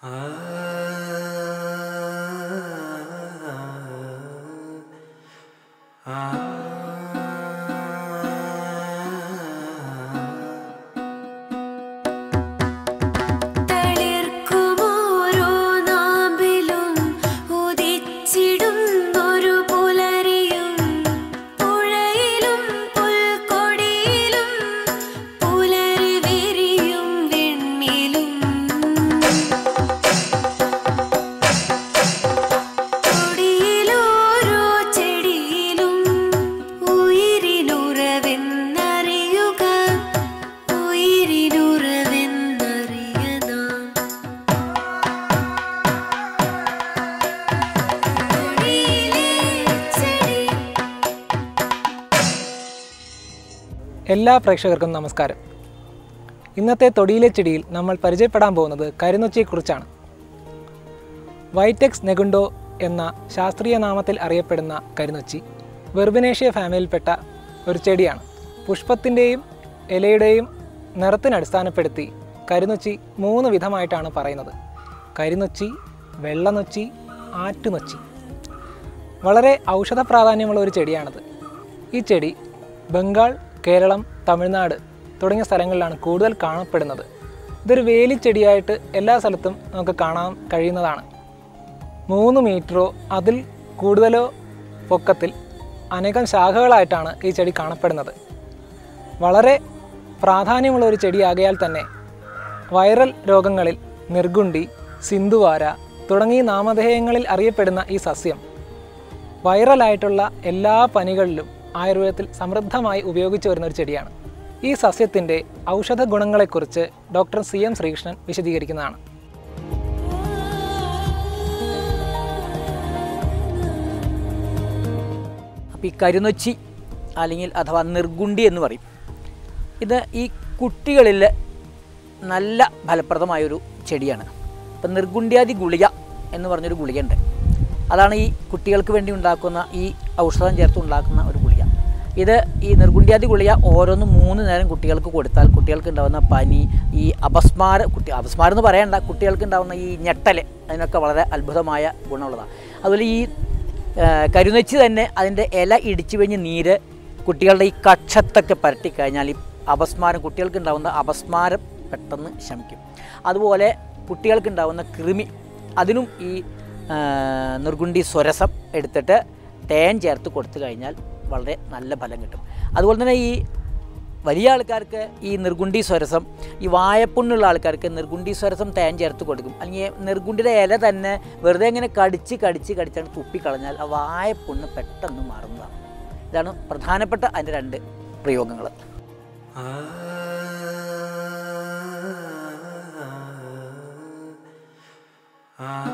തളിർക്കുമോരോ നാമ്പിലും ഉദിച്ചിടുന്നൊരു പുലരിയും പുഴയിലും പുൽക്കൊടിയിലും പുലരി വിരിയും വെണ്ണിലും കൊടിയിലോരോ ചെടിയിലും ഉയിരിനുറവെന്നറിയുക ഉയിരിനുറവെന്നറിയനാം കൊടിയിലെ ചെടി എല്ലാ പ്രേക്ഷകർക്കും നമസ്കാരം ഇന്നത്തെ തൊടിയിലെ ചെടിയിൽ നമ്മൾ പരിചയപ്പെടാൻ പോകുന്നത് കരിനൊച്ചിയെക്കുറിച്ചാണ് വൈറ്റെക്സ് നെഗുണ്ടോ എന്ന ശാസ്ത്രീയ നാമത്തിൽ അറിയപ്പെടുന്ന കരിനൊച്ചി വെർബിനേഷ്യ ഫാമിലിയിൽപ്പെട്ട ഒരു ചെടിയാണ് പുഷ്പത്തിൻ്റെയും ഇലയുടെയും നിറത്തിനെ അടിസ്ഥാനപ്പെടുത്തി കരിനൊച്ചി മൂന്ന് വിധമായിട്ടാണ് പറയുന്നത് കരിനൊച്ചി വെള്ളനൊച്ചി ആറ്റുനൊച്ചി വളരെ ഔഷധ പ്രാധാന്യമുള്ള ഒരു ചെടിയാണിത് ഈ ചെടി ബംഗാൾ കേരളം തമിഴ്നാട് തുടങ്ങിയ സ്ഥലങ്ങളിലാണ് കൂടുതൽ കാണപ്പെടുന്നത് ഇതൊരു വേലിച്ചെടിയായിട്ട് എല്ലാ സ്ഥലത്തും നമുക്ക് കാണാൻ കഴിയുന്നതാണ് മൂന്ന് മീറ്ററോ അതിൽ കൂടുതലോ പൊക്കത്തിൽ അനേകം ശാഖകളായിട്ടാണ് ഈ ചെടി കാണപ്പെടുന്നത് വളരെ പ്രാധാന്യമുള്ള ഒരു ചെടിയാകയാൽ തന്നെ വൈറൽ രോഗങ്ങളിൽ നിർഗുണ്ടി സിന്ധുവാര തുടങ്ങി നാമധേയങ്ങളിൽ അറിയപ്പെടുന്ന ഈ സസ്യം വൈറലായിട്ടുള്ള എല്ലാ പനികളിലും ആയുർവേദത്തിൽ സമൃദ്ധമായി ഉപയോഗിച്ചു വരുന്ന ഒരു ചെടിയാണ് ഈ സസ്യത്തിൻ്റെ ഔഷധ ഗുണങ്ങളെക്കുറിച്ച് ഡോക്ടർ സി എം ശ്രീകൃഷ്ണൻ വിശദീകരിക്കുന്നതാണ് അപ്പോൾ ഈ കരുനൊച്ചി അല്ലെങ്കിൽ അഥവാ നിർഗുണ്ടി എന്ന് പറയും ഇത് ഈ കുട്ടികളിൽ നല്ല ഫലപ്രദമായൊരു ചെടിയാണ് ഇപ്പം നിർഗുണ്ട്യാദി ഗുളിക എന്ന് പറഞ്ഞൊരു ഗുളികയുണ്ട് അതാണ് ഈ കുട്ടികൾക്ക് വേണ്ടി ഉണ്ടാക്കുന്ന ഈ ഔഷധം ചേർത്ത് ഉണ്ടാക്കുന്ന ഒരു ഗുളിക ഇത് ഈ നിർഗുണ്ട്യാദി ഗുളിക ഓരോന്നും മൂന്ന് നേരം കുട്ടികൾക്ക് കൊടുത്താൽ കുട്ടികൾക്ക് ഉണ്ടാകുന്ന പനി ഈ അപസ്മാര കുട്ടി അപസ്മാരം എന്ന് പറയണ്ട കുട്ടികൾക്ക് ഉണ്ടാകുന്ന ഈ ഞെട്ടൽ അതിനൊക്കെ വളരെ അത്ഭുതമായ ഗുണമുള്ളതാണ് അതുപോലെ ഈ ആ, കരുനച്ചി തന്നെ അതിൻ്റെ ഇല ഇടിച്ചു കഴിഞ്ഞ് നീര് കുട്ടികളുടെ ഈ കക്ഷത്തൊക്കെ പരട്ടിക്കഴിഞ്ഞാൽ ഈ അപസ്മാരം കുട്ടികൾക്ക് ഉണ്ടാകുന്ന അപസ്മാരം പെട്ടെന്ന് ശമിക്കും അതുപോലെ കുട്ടികൾക്ക് ഉണ്ടാകുന്ന കൃമി അതിനും ഈ ആ, നിർഗുണ്ടി സ്വരസം എടുത്തിട്ട് തേൻ ചേർത്ത് കൊടുത്തു കഴിഞ്ഞാൽ വളരെ നല്ല ഫലം കിട്ടും അതുപോലെ തന്നെ ഈ വലിയ ആൾക്കാർക്ക് ഈ നിർഗുണ്ടി സ്വരസം ഈ വായപ്പുണ്ണുള്ള ആൾക്കാർക്ക് നിർഗുണ്ടി സ്വരസം തേൻ ചേർത്ത് കൊടുക്കും അല്ലെങ്കിൽ നിർഗുണ്ടിയുടെ ഇല തന്നെ വെറുതെ ഇങ്ങനെ കടിച്ച് കടിച്ച് കടിച്ചാണ് തുപ്പിക്കളഞ്ഞാൽ ആ വായപ്പുണ്ണ് പെട്ടെന്ന് മാറുന്നതാണ് ഇതാണ് പ്രധാനപ്പെട്ട അതിൻ്റെ രണ്ട് പ്രയോഗങ്ങൾ ആ